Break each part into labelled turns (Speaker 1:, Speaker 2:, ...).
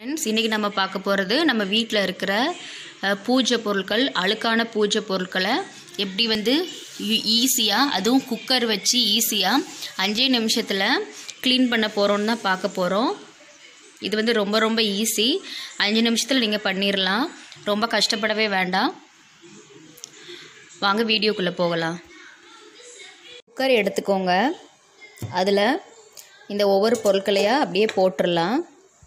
Speaker 1: friends இன்றைக்கி நம்ம பார்க்க போகிறது நம்ம வீட்டில் இருக்கிற அஹ், பூஜை பொருட்கள் அழுக்கான பூஜை பொருட்களை எப்படி வந்து ஈஸியாக அதுவும் குக்கர் வச்சு ஈஸியாக அஞ்சே நிமிஷத்தில் க்ளீன் பண்ண போகிறோன்னு தான் பார்க்க போகிறோம் இது வந்து ரொம்ப ரொம்ப ஈஸி அஞ்சு நிமிஷத்தில் நீங்கள் பண்ணிடலாம் ரொம்ப கஷ்டப்படவே வேண்டாம் வாங்க வீடியோக்குள்ளே போகலாம் குக்கர் எடுத்துக்கோங்க அதில் இந்த ஒவ்வொரு பொருட்களையாக அப்படியே போட்டுடலாம்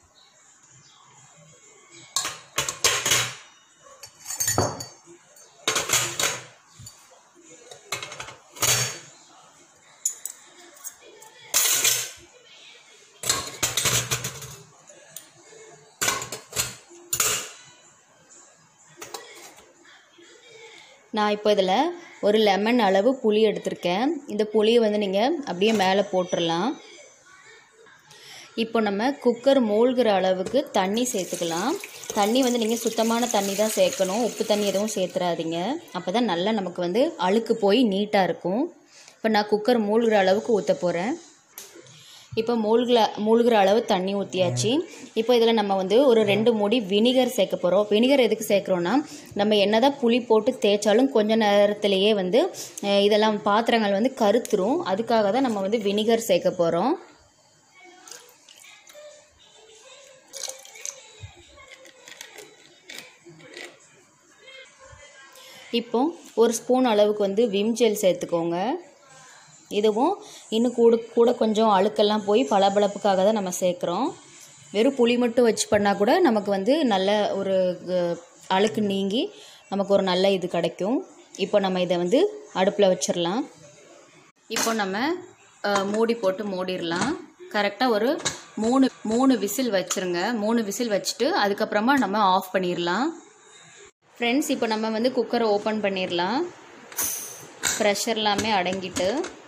Speaker 1: நான் இப்போ இதில் ஒரு லெமன் அளவு புளி எடுத்திருக்கேன் இந்த புளியை வந்து நீங்கள் அப்படியே மேலே போட்டுடலாம் இப்போ நம்ம குக்கர் மூழ்கிற அளவுக்கு தண்ணி சேர்த்துக்கலாம் தண்ணி வந்து நீங்கள் சுத்தமான தண்ணி தான் சேர்க்கணும் உப்பு தண்ணி எதுவும் சேர்த்துறாதீங்க அப்போ தான் நல்லா நமக்கு வந்து அழுக்கு போய் நீட்டாக இருக்கும் இப்போ நான் குக்கர் மூழ்கிற அளவுக்கு ஊற்ற போகிறேன் இப்போ மூழ்கிற மூழ்கிற அளவு தண்ணி ஊற்றியாச்சு இப்போ இதில் நம்ம வந்து ஒரு ரெண்டு மூடி வினிகர் சேர்க்க போகிறோம் வினிகர் எதுக்கு சேர்க்குறோன்னா நம்ம என்னதான் புளி போட்டு தேய்ச்சாலும் கொஞ்ச நேரத்திலேயே வந்து அஹ், இதெல்லாம் பாத்திரங்கள் வந்து கருத்துரும் அதுக்காக தான் நம்ம வந்து வினிகர் சேர்க்க போகிறோம் இப்போ ஒரு ஸ்பூன் அளவுக்கு வந்து விம் ஜெல் சேர்த்துக்கோங்க இதுவும் இன்னும் கூட கூட கொஞ்சம் அழுக்கெல்லாம் போய் பளபளப்புக்காக தான் நம்ம சேர்க்குறோம் வெறும் புளி மட்டும் வச்சு பண்ணால் கூட நமக்கு வந்து நல்ல ஒரு அஹ், அழுக்கு நீங்கி நமக்கு ஒரு நல்ல இது கிடைக்கும் இப்போ நம்ம இதை வந்து அடுப்பில் வச்சிடலாம் இப்போ நம்ம அஹ், மூடி போட்டு மூடிடலாம் கரெக்டாக ஒரு மூணு மூணு விசில் வச்சுருங்க மூணு விசில் வச்சுட்டு அதுக்கப்புறமா நம்ம ஆஃப் பண்ணிடலாம் ஃப்ரெண்ட்ஸ் இப்போ நம்ம வந்து குக்கரை ஓப்பன் பண்ணிடலாம் ப்ரெஷர் எல்லாமே அடங்கிட்டு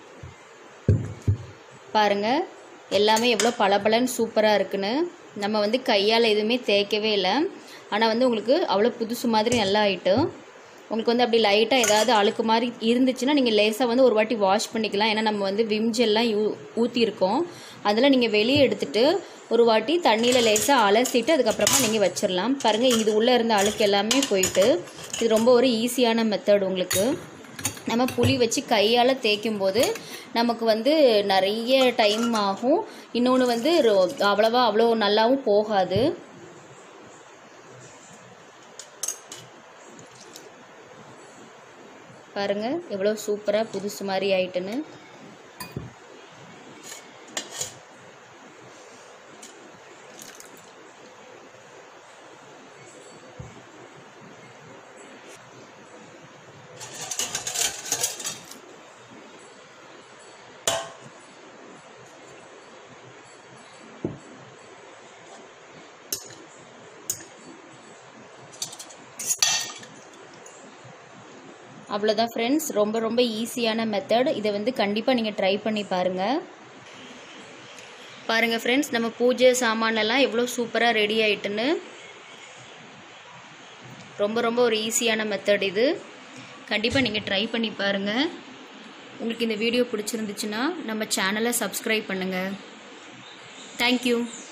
Speaker 1: பாருங்கள் எல்லாமே எவ்வளோ பளபளன்னு சூப்பராக இருக்குன்னு நம்ம வந்து கையால் எதுவுமே தேய்க்கவே இல்லை ஆனால் வந்து உங்களுக்கு அவ்வளோ புதுசு மாதிரி நல்லா ஆயிட்டு உங்களுக்கு வந்து அப்படி லைட்டாக ஏதாவது அழுக்கு மாதிரி இருந்துச்சுன்னா நீங்கள் லேசாக வந்து ஒரு வாட்டி வாஷ் பண்ணிக்கலாம் ஏன்னா நம்ம வந்து விம் ஜெல்லாம் யூ ஊற்றிருக்கோம் அதில் நீங்கள் வெளியே எடுத்துட்டு ஒரு வாட்டி தண்ணியில் லேசாக அலசிட்டு அதுக்கப்புறமா நீங்கள் வச்சிடலாம் பாருங்கள் இது உள்ளே இருந்த அழுக்கு எல்லாமே போயிட்டு இது ரொம்ப ஒரு ஈஸியான மெத்தட் உங்களுக்கு நம்ம புளி வச்சு கையால் தேய்க்கும் போது நமக்கு வந்து நிறைய டைம் ஆகும் இன்னொன்று வந்து ரொ- அவ்வளவா அவ்வளோ நல்லாவும் போகாது பாருங்க எவ்வளோ சூப்பராக புதுசு மாதிரி ஆயிட்டுன்னு அவ்வளோதான் ஃப்ரெண்ட்ஸ் ரொம்ப ரொம்ப ஈஸியான மெத்தட் இதை வந்து கண்டிப்பாக நீங்கள் ட்ரை பண்ணி பாருங்கள் பாருங்கள் ஃப்ரெண்ட்ஸ் நம்ம பூஜை சாமானெல்லாம் எவ்வளோ சூப்பராக ரெடி ஆயிட்டுன்னு ரொம்ப ரொம்ப ஒரு ஈஸியான மெத்தட் இது கண்டிப்பாக நீங்கள் ட்ரை பண்ணி பாருங்கள் உங்களுக்கு இந்த வீடியோ பிடிச்சிருந்துச்சுன்னா நம்ம சேனலை சப்ஸ்கிரைப் பண்ணுங்கள் தேங்க்யூ